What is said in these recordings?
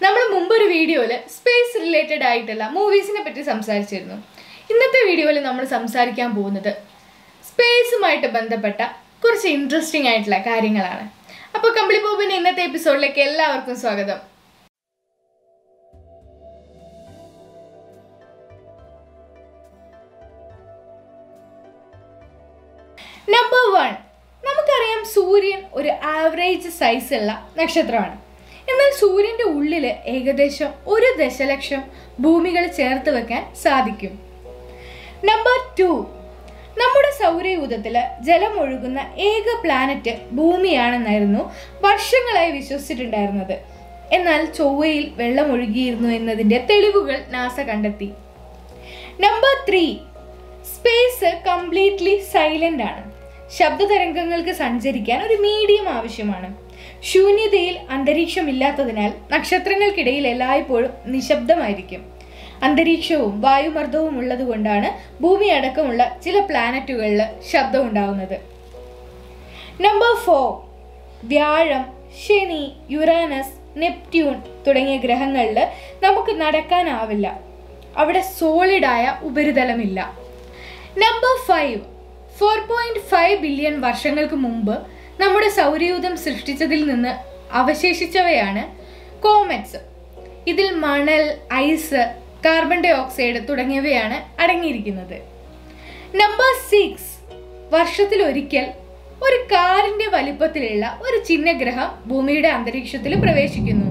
നമ്മൾ മുമ്പൊരു വീഡിയോയിൽ സ്പേസ് റിലേറ്റഡ് ആയിട്ടുള്ള മൂവീസിനെ പറ്റി സംസാരിച്ചിരുന്നു ഇന്നത്തെ വീഡിയോയിൽ നമ്മൾ സംസാരിക്കാൻ പോകുന്നത് സ്പേസുമായിട്ട് ബന്ധപ്പെട്ട കുറച്ച് ഇൻട്രസ്റ്റിംഗ് ആയിട്ടുള്ള കാര്യങ്ങളാണ് അപ്പോൾ കമ്പിളി പോപ്പിൻ്റെ ഇന്നത്തെ എപ്പിസോഡിലേക്ക് എല്ലാവർക്കും സ്വാഗതം നമ്പർ വൺ നമുക്കറിയാം സൂര്യൻ ഒരു ആവറേജ് സൈസുള്ള നക്ഷത്രമാണ് എന്നാൽ സൂര്യൻ്റെ ഉള്ളിൽ ഏകദേശം ഒരു ദശലക്ഷം ഭൂമികൾ ചേർത്ത് വെക്കാൻ സാധിക്കും നമ്പർ ടു നമ്മുടെ സൗരയൂഥത്തിൽ ജലമൊഴുകുന്ന ഏക പ്ലാനറ്റ് ഭൂമിയാണെന്നായിരുന്നു വർഷങ്ങളായി വിശ്വസിച്ചിട്ടുണ്ടായിരുന്നത് എന്നാൽ ചൊവ്വയിൽ വെള്ളമൊഴുകിയിരുന്നു എന്നതിൻ്റെ തെളിവുകൾ നാസ കണ്ടെത്തി number three space completely silent ആണ് ശബ്ദതരംഗങ്ങൾക്ക് സഞ്ചരിക്കാൻ ഒരു മീഡിയം ആവശ്യമാണ് ശൂന്യതയിൽ അന്തരീക്ഷമില്ലാത്തതിനാൽ നക്ഷത്രങ്ങൾക്കിടയിൽ എല്ലായ്പ്പോഴും നിശബ്ദമായിരിക്കും അന്തരീക്ഷവും വായുമർദ്ദവും ഉള്ളതുകൊണ്ടാണ് ഭൂമി അടക്കമുള്ള ചില പ്ലാനറ്റുകളിൽ ശബ്ദം ഉണ്ടാവുന്നത് നമ്പർ ഫോർ വ്യാഴം ശനി യുറാനസ് നെപ്റ്റ്യൂൺ തുടങ്ങിയ ഗ്രഹങ്ങളിൽ നമുക്ക് നടക്കാനാവില്ല അവിടെ സോളിഡായ ഉപരിതലമില്ല number five four point five billion വർഷങ്ങൾക്ക് മുമ്പ് നമ്മുടെ സൗരയൂഥം സൃഷ്ടിച്ചതിൽ നിന്ന് അവശേഷിച്ചവയാണ് കോമറ്റ്സ് ഇതിൽ മണൽ ഐസ് കാർബൺ ഡൈ ഓക്സൈഡ് തുടങ്ങിയവയാണ് അടങ്ങിയിരിക്കുന്നത് നമ്പർ സിക്സ് വർഷത്തിൽ ഒരിക്കൽ ഒരു കാറിന്റെ വലിപ്പത്തിലുള്ള ഒരു ചിഹ്നഗ്രഹം ഭൂമിയുടെ അന്തരീക്ഷത്തിൽ പ്രവേശിക്കുന്നു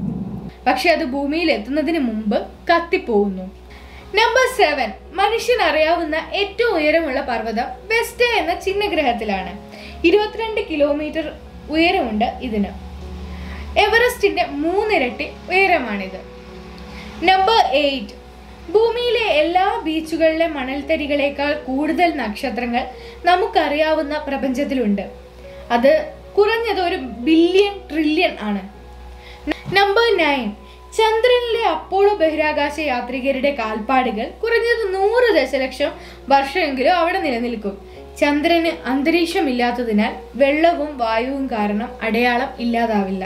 പക്ഷെ അത് ഭൂമിയിൽ എത്തുന്നതിന് മുമ്പ് കത്തിപ്പോകുന്നു നമ്പർ സെവൻ മനുഷ്യൻ അറിയാവുന്ന ഏറ്റവും ഉയരമുള്ള പർവ്വതം വെസ്റ്റ് എന്ന ചിഹ്നഗ്രഹത്തിലാണ് ഇരുപത്തിരണ്ട് കിലോമീറ്റർ ഉയരമുണ്ട് ഇതിന് എവറസ്റ്റിന്റെ മൂന്നിരട്ടി ഉയരമാണിത് നമ്പർ എയ്റ്റ് ഭൂമിയിലെ എല്ലാ ബീച്ചുകളിലെ മണൽത്തരികളേക്കാൾ കൂടുതൽ നക്ഷത്രങ്ങൾ നമുക്കറിയാവുന്ന പ്രപഞ്ചത്തിലുണ്ട് അത് കുറഞ്ഞത് ഒരു ബില്യൺ ട്രില്യൺ ആണ് നമ്പർ നയൻ ചന്ദ്രനിലെ അപ്പോളോ ബഹിരാകാശ യാത്രികരുടെ കാൽപ്പാടുകൾ കുറഞ്ഞത് നൂറ് ദശലക്ഷം വർഷമെങ്കിലും അവിടെ നിലനിൽക്കും ചന്ദ്രന് അന്തരീക്ഷമില്ലാത്തതിനാൽ വെള്ളവും വായുവും കാരണം അടയാളം ഇല്ലാതാവില്ല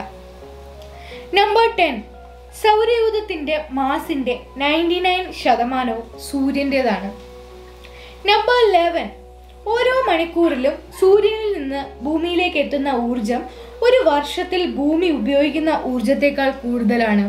നമ്പർ ടെൻ സൗരയൂഥത്തിന്റെ മാസിന്റെ നയൻറ്റി നയൻ ശതമാനവും സൂര്യൻ്റെതാണ് നമ്പർ ലെവൻ ഓരോ മണിക്കൂറിലും സൂര്യനിൽ നിന്ന് ഭൂമിയിലേക്ക് എത്തുന്ന ഊർജം ഒരു വർഷത്തിൽ ഭൂമി ഉപയോഗിക്കുന്ന ഊർജത്തെക്കാൾ കൂടുതലാണ്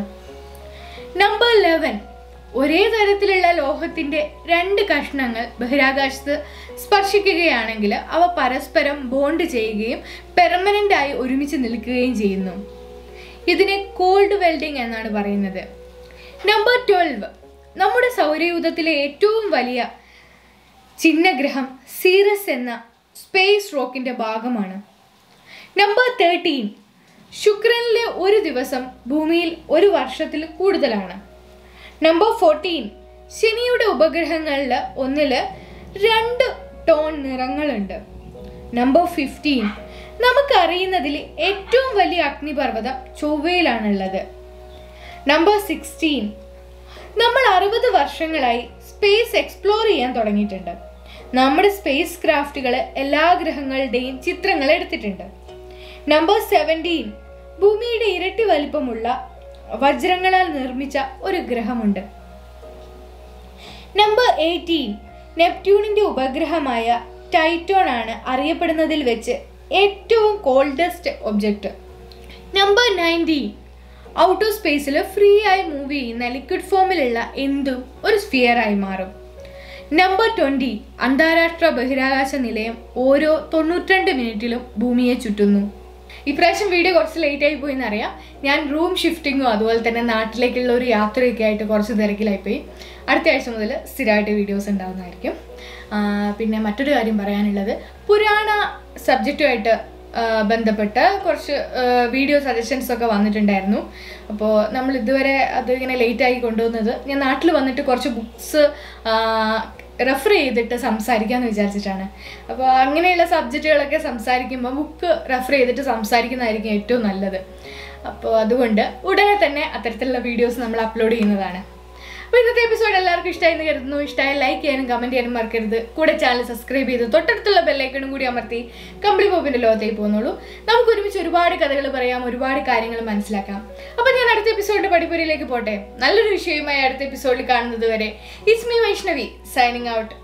നമ്പർ ലെവൻ ഒരേ തരത്തിലുള്ള ലോഹത്തിന്റെ രണ്ട് കഷ്ണങ്ങൾ ബഹിരാകാശത്ത് സ്പർശിക്കുകയാണെങ്കിൽ അവ പരസ്പരം ബോണ്ട് ചെയ്യുകയും പെർമനന്റ് ആയി ഒരുമിച്ച് നിൽക്കുകയും ചെയ്യുന്നു ഇതിനെ കോൾഡ് വെൽഡിംഗ് എന്നാണ് പറയുന്നത് നമ്പർ ട്വൽവ് നമ്മുടെ സൗരയൂഥത്തിലെ ഏറ്റവും വലിയ ചിഹ്നഗ്രഹം സീറസ് എന്ന സ്പേസ് റോക്കിന്റെ ഭാഗമാണ് നമ്പർ തേർട്ടീൻ ശുക്രനിലെ ഒരു ദിവസം ഭൂമിയിൽ ഒരു വർഷത്തിൽ കൂടുതലാണ് നമ്പർ ഫോർട്ടീൻ ശനിയുടെ ഉപഗ്രഹങ്ങളിൽ ഒന്നിൽ രണ്ട് ടോൺ നിറങ്ങളുണ്ട് നമ്പർ ഫിഫ്റ്റീൻ നമുക്കറിയുന്നതിൽ ഏറ്റവും വലിയ അഗ്നിപർവ്വതം ചൊവ്വയിലാണുള്ളത് നമ്പർ സിക്സ്റ്റീൻ നമ്മൾ അറുപത് വർഷങ്ങളായി സ്പേസ് എക്സ്പ്ലോർ ചെയ്യാൻ തുടങ്ങിയിട്ടുണ്ട് നമ്മുടെ സ്പേസ് ക്രാഫ്റ്റുകൾ എല്ലാ ഗ്രഹങ്ങളുടെയും ചിത്രങ്ങൾ എടുത്തിട്ടുണ്ട് നമ്പർ സെവൻറ്റീൻ ഭൂമിയുടെ ഇരട്ടി വലിപ്പമുള്ള വജ്രങ്ങളാൽ നിർമ്മിച്ച ഒരു ഗ്രഹമുണ്ട് നമ്പർ എയ്റ്റീൻ നെപ്റ്റ്യൂണിന്റെ ഉപഗ്രഹമായ ടൈറ്റോൺ ആണ് അറിയപ്പെടുന്നതിൽ വെച്ച് ഏറ്റവും coldest object number nineteen outer സ്പേസിൽ ഫ്രീ ആയി മൂവ് ചെയ്യുന്ന ലിക്വിഡ് ഫോമിലുള്ള എന്തും ഒരു സ്ഫിയറായി മാറും നമ്പർ ട്വൻറ്റി അന്താരാഷ്ട്ര ബഹിരാകാശ നിലയം ഓരോ തൊണ്ണൂറ്റിരണ്ട് മിനിറ്റിലും ഭൂമിയെ ചുറ്റുന്നു ഇപ്രാവശ്യം വീഡിയോ കുറച്ച് ലേറ്റ് ആയി പോയി എന്നറിയാം ഞാൻ റൂം ഷിഫ്റ്റിങ്ങും അതുപോലെ തന്നെ നാട്ടിലേക്കുള്ള ഒരു യാത്രയൊക്കെ ആയിട്ട് കുറച്ച് തിരക്കിലായിപ്പോയി അടുത്ത ആഴ്ച മുതൽ സ്ഥിരമായിട്ട് വീഡിയോസ് ഉണ്ടാകുന്നതായിരിക്കും ആ, പിന്നെ മറ്റൊരു കാര്യം പറയാനുള്ളത് പുരാണ സബ്ജക്റ്റുമായിട്ട് ബന്ധപ്പെട്ട കുറച്ച് വീഡിയോ സജഷൻസ് ഒക്കെ വന്നിട്ടുണ്ടായിരുന്നു അപ്പോൾ നമ്മൾ ഇതുവരെ അത് ഇങ്ങനെ ലേറ്റ് ആയി കൊണ്ടുവന്നത് ഞാൻ നാട്ടിൽ വന്നിട്ട് കുറച്ച് ബുക്സ് റെഫർ ചെയ്തിട്ട് സംസാരിക്കാമെന്ന് വിചാരിച്ചിട്ടാണ് അപ്പോൾ അങ്ങനെയുള്ള സബ്ജക്റ്റുകളൊക്കെ സംസാരിക്കുമ്പോൾ ബുക്ക് റെഫർ ചെയ്തിട്ട് സംസാരിക്കുന്നതായിരിക്കും ഏറ്റവും നല്ലത് അപ്പോൾ അതുകൊണ്ട് ഉടനെ തന്നെ അത്തരത്തിലുള്ള വീഡിയോസ് നമ്മൾ അപ്ലോഡ് ചെയ്യുന്നതാണ് അപ്പോൾ ഇന്നത്തെ എപ്പിസോഡ് എല്ലാവർക്കും ഇഷ്ടമായി എന്ന് കരുതുന്നു ഇഷ്ടമായി ലൈക്ക് ചെയ്യാനും കമൻറ്റ് ചെയ്യാനും മറക്കരുത് കൂടെ ചാനൽ സബ്സ്ക്രൈബ് ചെയ്ത് തൊട്ടടുത്തുള്ള ബെല്ലൈക്കണും കൂടി അമർത്തി കമ്പിളി പോപ്പിൻ്റെ ലോകത്തേക്ക് പോകുന്നുള്ളൂ നമുക്ക് ഒരുമിച്ച് ഒരുപാട് കഥകൾ പറയാം ഒരുപാട് കാര്യങ്ങൾ മനസ്സിലാക്കാം അപ്പോൾ ഞാൻ അടുത്ത എപ്പിസോഡിൻ്റെ പഠിപ്പുരയിലേക്ക് പോട്ടെ നല്ലൊരു വിഷയവുമായി അടുത്ത എപ്പിസോഡിൽ കാണുന്നത് വരെ it's me Vaishnavi signing out